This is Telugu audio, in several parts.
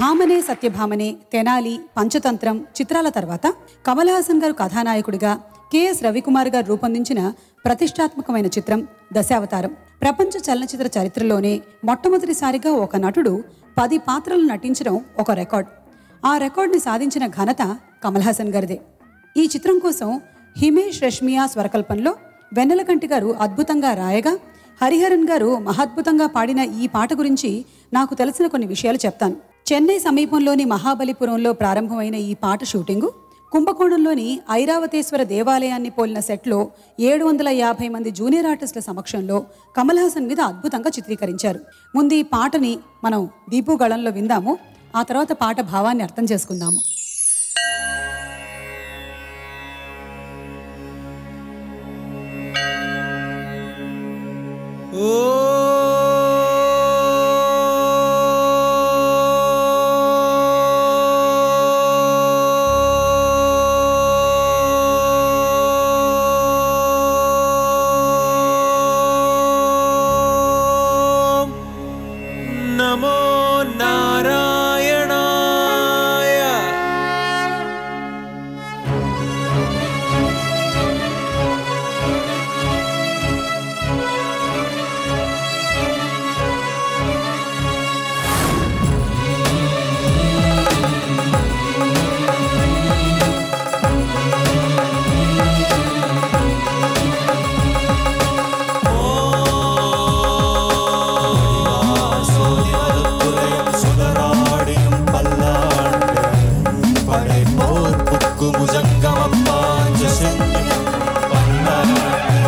భామనే సత్యభామనే తెనాలి పంచతంత్రం చిత్రాల తర్వాత కమల్ హాసన్ గారు కథానాయకుడిగా కెఎస్ రవికుమార్ గారు రూపొందించిన ప్రతిష్టాత్మకమైన చిత్రం దశావతారం ప్రపంచ చలనచిత్ర చరిత్రలోనే మొట్టమొదటిసారిగా ఒక నటుడు పది పాత్రలు నటించడం ఒక రికార్డ్ ఆ రికార్డుని సాధించిన ఘనత కమల్ హాసన్ గారిదే ఈ చిత్రం కోసం హిమేష్ రష్మియా స్వరకల్పంలో వెన్నెలకంటి గారు అద్భుతంగా రాయగా హరిహరన్ గారు మహాద్భుతంగా పాడిన ఈ పాట గురించి నాకు తెలిసిన కొన్ని విషయాలు చెప్తాను చెన్నై సమీపంలోని మహాబలిపురంలో ప్రారంభమైన ఈ పాట షూటింగు కుంభకోణంలోని ఐరావతేశ్వర దేవాలయాన్ని పోలిన సెట్లో ఏడు వందల యాభై మంది జూనియర్ ఆర్టిస్టుల సమక్షంలో కమల్ హాసన్ మీద అద్భుతంగా చిత్రీకరించారు ముందు ఈ పాటని మనం దీపు గళంలో విందాము ఆ తర్వాత పాట భావాన్ని అర్థం చేసుకుందాము నమో నారాయణాయ சுடராடியும் பல்லாண்டு படைப்போர் புக்கு முஜங்கமப்பாஞ்ச சென்னியும் பல்லாண்டு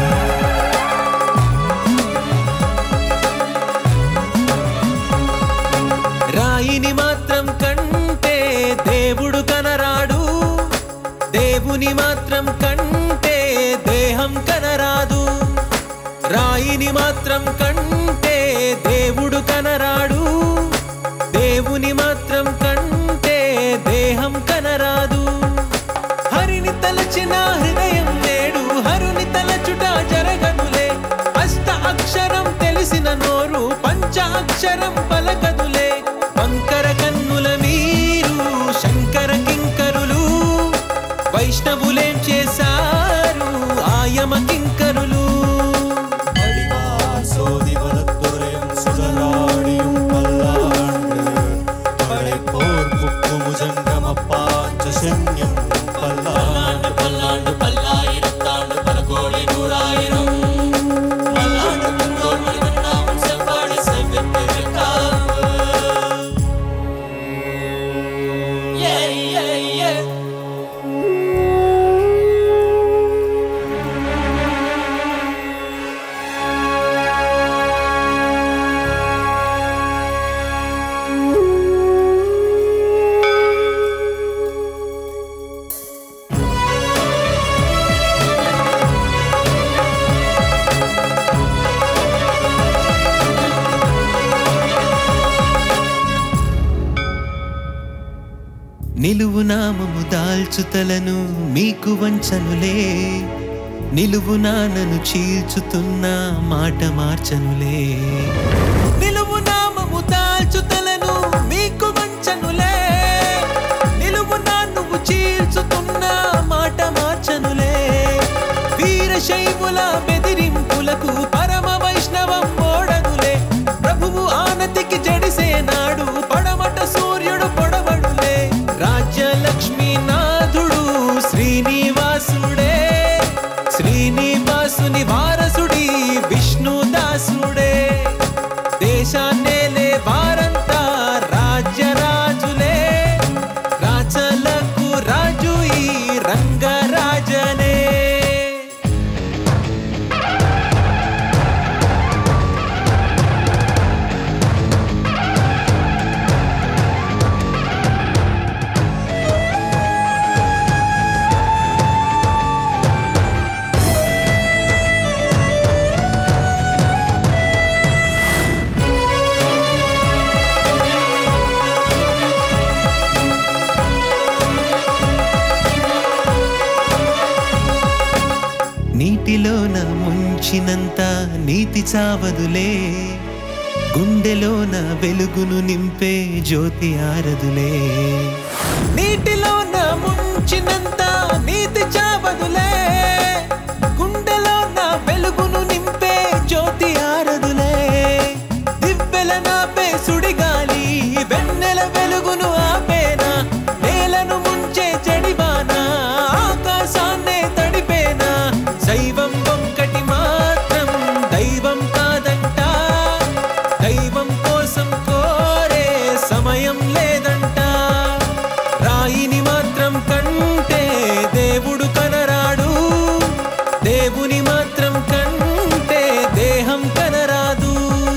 రాయిని మాత్రం కంటే దేవుడు కనరాడు దేవుని మాత్రం కంటే దేహం కనరాదు రాయిని మాత్రం కంటే దేవుడు కనరాడు దేవుని మాత్రం కంటే దేహం కనరాదు హరిని తలచిన హృదయం నేడు హరుని తలచుట జరగదులే అష్ట అక్షరం తెలిసిన నోరు పంచ అక్షరం పలకదులే వంకర కన్నుల మీరు శంకర కింకరులు వైష్ణవులేం చేశారు ఆయమ కింకరులు அடிவார் சோதிவரத்துறையும் சுடராடியும் பல்லாண்டு படைப்போர் புக்கு முஜங்கமப்பாஞ்ச சென்னியும் பல்லாண்டு பல்லாண்டு பல்லாயிரத்தாண்டு பல கோடி நூறாயிரம் பல்லாண்டு முன்னோர் மணிவண்ணாவும் செவ்வாடு செவ்வித்திருக்காவு Yeah, yeah, yeah. నిలువు నామము దాల్చుతలను మీకు వంచనులే నిలువు నానను చీల్చుతున్న మాట మార్చనులే నిలువు నామము దాల్చుతలను మీకు వంచనులే నిలువు నువ్వు చీల్చుతున్న మాట మార్చనులే వీరశైవుల బెదిరింపులకు పరమ వైష్ణవం ఓడనులే ప్రభువు ఆనతికి జడిసే నాడు పడమట సూర్యుడు పొడవడులే రాజ్యలక్ష్మీ నాథుడు శ్రీనివాసుడే శ్రీనివాసుని వారసుడి విష్ణుదాసుడే దేశాన్నేలే వారంతా రాజ్యరాజులే రాజలకు రాజు ఈ రంగరాజనే నీటిలోన ముంచినంత నీతి చావదులే గుండెలోన వెలుగును నింపే జ్యోతి ఆరదులే నీటిలోన ముంచినంత నీతి చావదులే గుండెలోన వెలుగును నింపే జ్యోతి ఆరదులే దివ్వెల నాపే సుడిగాలి వెన్నెల వెలుగును ఆపేనా నేలను ముంచే చెడివానా ఆకాశాన్నే తడిపేనా శైవం ఒక్కటి మాత్రం దైవం కాదంట దైవం కోసం కోరే సమయం లేదంట రాయిని మాత్రం కంటే దేవుడు కనరాడు దేవుని మాత్రం కంటే దేహం కనరాదు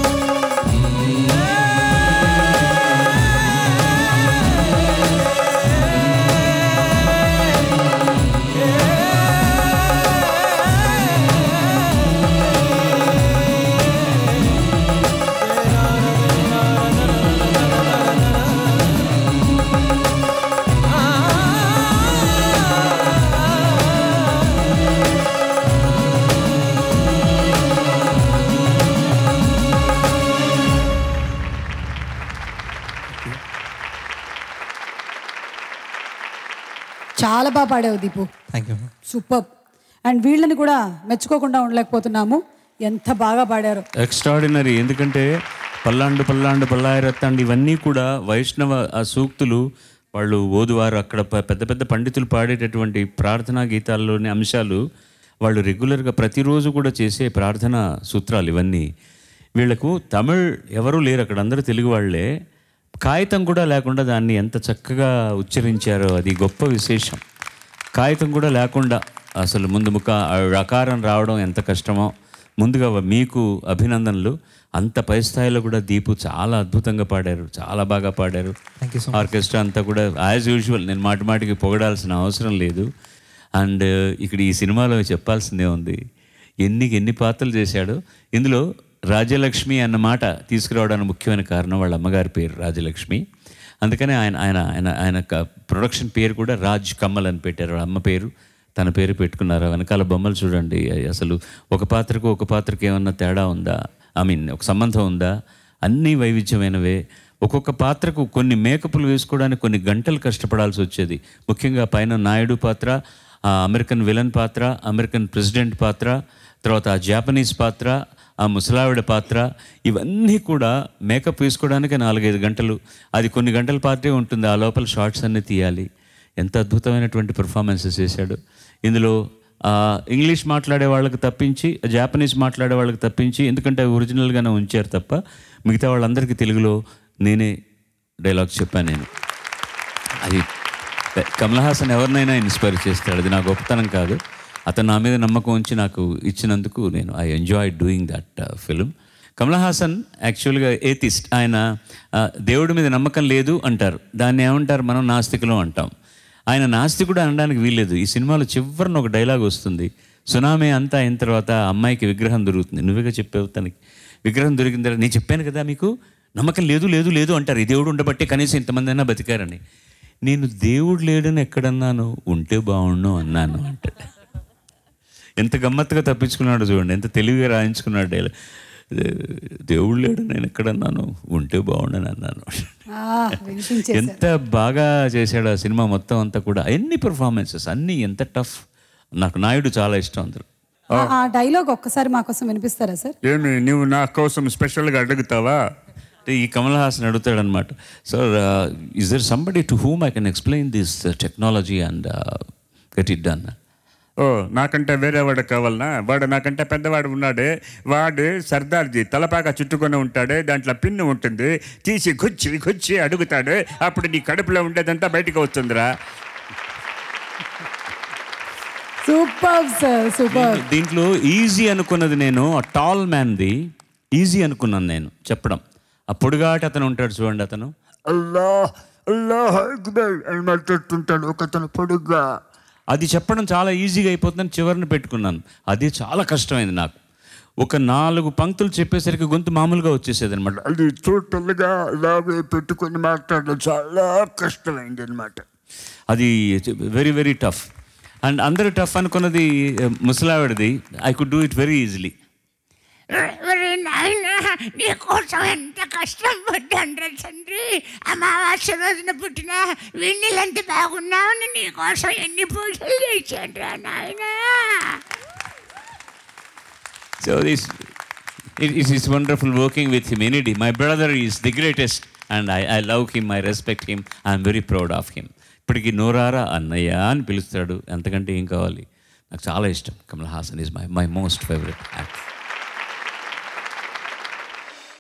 చాలా బాగా పాడావు Deepu thank you super and వీళ్ళని కూడా మెచ్చుకోకుండా ఉండలేకపోతున్నాము ఎంత బాగా పాడారు ఎక్స్ట్రాడినరీ ఎందుకంటే పల్లాండు పల్లాండు పల్లాయిరత్తాండు ఇవన్నీ కూడా వైష్ణవ ఆ సూక్తులు వాళ్ళు ఓదువారు అక్కడ ప- పెద్ద పెద్ద పండితులు పాడేటటువంటి ప్రార్థనా గీతాల్లోని అంశాలు వాళ్ళు రెగ్యులర్గా ప్రతిరోజు కూడా చేసే ప్రార్థనా సూత్రాలు ఇవన్నీ వీళ్ళకు తమిళ్ ఎవరూ లేరు అక్కడ అందరూ తెలుగు వాళ్ళే కాగితం కూడా లేకుండా దాన్ని ఎంత చక్కగా ఉచ్చరించారో అది గొప్ప విశేషం కాగితం కూడా లేకుండా అసలు ముందు ముఖ రకారం రావడం ఎంత కష్టమో ముందుగా మీకు అభినందనలు అంత పై స్థాయిలో కూడా దీపు చాలా అద్భుతంగా పాడారు చాలా బాగా పాడారు ఆర్కెస్ట్రా అంతా కూడా యాజ్ యూజువల్ నేను మాటి మాటికి పొగడాల్సిన అవసరం లేదు అండ్ ఇక్కడ ఈ సినిమాలో చెప్పాల్సిందే ఉంది ఎన్ని ఎన్ని పాత్రలు చేశాడో ఇందులో రాజ్యలక్ష్మి అన్న మాట తీసుకురావడానికి ముఖ్యమైన కారణం వాళ్ళ అమ్మగారి పేరు రాజలక్ష్మి అందుకనే ఆయన ఆయన ఆయన ఆయన క- ప్రొడక్షన్ పేరు కూడా రాజ్ కమల్ అని పెట్టారు వాళ్ళ అమ్మ పేరు తన పేరు పెట్టుకున్నారు వెనకాల బొమ్మలు చూడండి అయ్ అసలు ఒక పాత్రకు ఒక పాత్రకి ఏమన్నా తేడా ఉందా ఐ మీన్ ఒక సంబంధం ఉందా అన్నీ వైవిధ్యమైనవే ఒక్కొక్క పాత్రకు కొన్ని మేకప్లు వేసుకోవడానికి కొన్ని గంటలు కష్టపడాల్సి వచ్చేది ముఖ్యంగా పైన నాయుడు పాత్ర ఆ అమెరికన్ విలన్ పాత్ర అమెరికన్ ప్రెసిడెంట్ పాత్ర తర్వాత ఆ జాపనీస్ పాత్ర ఆ ముసలావిడ పాత్ర ఇవన్నీ కూడా మేకప్ వేసుకోవడానికి నాలుగైదు గంటలు అది కొన్ని గంటల పాత్రే ఉంటుంది ఆ లోపల షార్ట్స్ అన్నీ తీయాలి ఎంత అద్భుతమైనటువంటి పెర్ఫార్మెన్సెస్ చేశాడు ఇందులో ఆ, ఇంగ్లీష్ మాట్లాడే వాళ్ళకి తప్పించి జాపనీస్ మాట్లాడే వాళ్ళకి తప్పించి ఎందుకంటే అవి ఒరిజినల్గానే ఉంచారు తప్ప మిగతా వాళ్ళందరికీ తెలుగులో నేనే డైలాగ్స్ చెప్పాను నేను అది కమల్ హాసన్ ఎవరినైనా ఇన్స్పైర్ చేస్తాడు అది నా గొప్పతనం కాదు అతను నా మీద నమ్మకం ఉంచి నాకు ఇచ్చినందుకు నేను I enjoy doing that film Kamal Haasan యాక్చువల్గా ఏతిస్ట్ ఆయన ఆ, దేవుడి మీద నమ్మకం లేదు అంటారు దాన్ని ఏమంటారు మనం నాస్తికులం అంటాం ఆయన నాస్తికుడు అనడానికి వీల్లేదు ఈ సినిమాలో చివరిన ఒక డైలాగ్ వస్తుంది సునామీ అంతా అయిన తర్వాత ఆ అమ్మాయికి విగ్రహం దొరుకుతుంది నువ్వేగా చెప్పావు తనకి విగ్రహం దొరికిన తర్వాత నేను చెప్పాను కదా మీకు నమ్మకం లేదు లేదు లేదు అంటారు ఈ దేవుడు ఉండబట్టే కనీసం ఇంతమంది అయినా బతికారని నేను దేవుడు లేడని ఎక్కడన్నాను ఉంటే బాగుండు అన్నాను అంటే ఎంత గమ్మత్తుగా తప్పించుకున్నాడు చూడండి ఎంత తెలివిగా రాయించుకున్నాడు డైలాగ్. దేవుడు లేడు నేను ఎక్కడన్నాను ఉంటే బాగుండని అన్నాను ఆ, వినిపించేశారు ఎంత బాగా చేశాడు ఆ సినిమా మొత్తం అంతా కూడా ఎన్ని పర్ఫార్మెన్సెస్ అన్నీ ఎంత టఫ్ నాకు నాయుడు చాలా ఇష్టం అందరు ఆ- ఆ డైలాగ్ ఒక్కసారి మా కోసం వినిపిస్తారా సార్ ఏమి నువ్వు నా కోసం స్పెషల్గా అడుగుతావా అంటే ఈ కమల్ హాసన్ అడుగుతాడనమాట sir is there somebody to whom I can explain this technology and get it done ఓ నాకంటే వేరే వాడు కావాలనా వాడు నాకంటే పెద్దవాడు ఉన్నాడే వాడు సర్దార్జీ తలపాక చుట్టుకొని ఉంటాడే దాంట్లో పిన్ను ఉంటుంది తీసి గుచ్చి గుచ్చి అడుగుతాడు అప్పుడు నీ కడుపులో ఉండేదంతా బయటికి వస్తుందిరా సూపర్ సార్ సూపర్ దీంట్లో ఈజీ అనుకున్నది నేను ఆ టాల్ మ్యాన్ది ఈజీ అనుకున్నాను నేను చెప్పడం ఆ పొడిగాటి అతను ఉంటాడు చూడండి అతను అల్లా అల్లా అక్బర్ అని మాట్లాడుతుంటాడు ఒకతను పొడుగ్గా అది చెప్పడం చాలా ఈజీగా అయిపోతుందని చివరిని పెట్టుకున్నాను అది చాలా కష్టమైంది నాకు ఒక నాలుగు పంక్తులు చెప్పేసరికి గొంతు మామూలుగా వచ్చేసేది అనమాట అది టోటల్గా ఇలాగే పెట్టుకొని మాట్లాడడం చాలా కష్టమైంది అనమాట అది వెరీ వెరీ టఫ్ అండ్ అందరూ టఫ్ అనుకున్నది ముసలావిడది I could do it very easily ఒరే నాయన నీకోసం ఎంత కష్టం పడ్డాను తండ్రి అమావాస్య రోజున పుట్టిన వెన్నెలంత బాగున్నావని నీకోసం ఎన్ని పూజలు చేశాను రా నాయనా So this, it, it is wonderful working with him. Indeed, my brother is the greatest, and I, I love him. I respect him. I am very proud of him. ఇప్పటికి నోరారా అన్నయ్య అని పిలుస్తాడు అంతకంటే ఏం కావాలి నాకు చాలా ఇష్టం Kamal Haasan is my my most favourite actor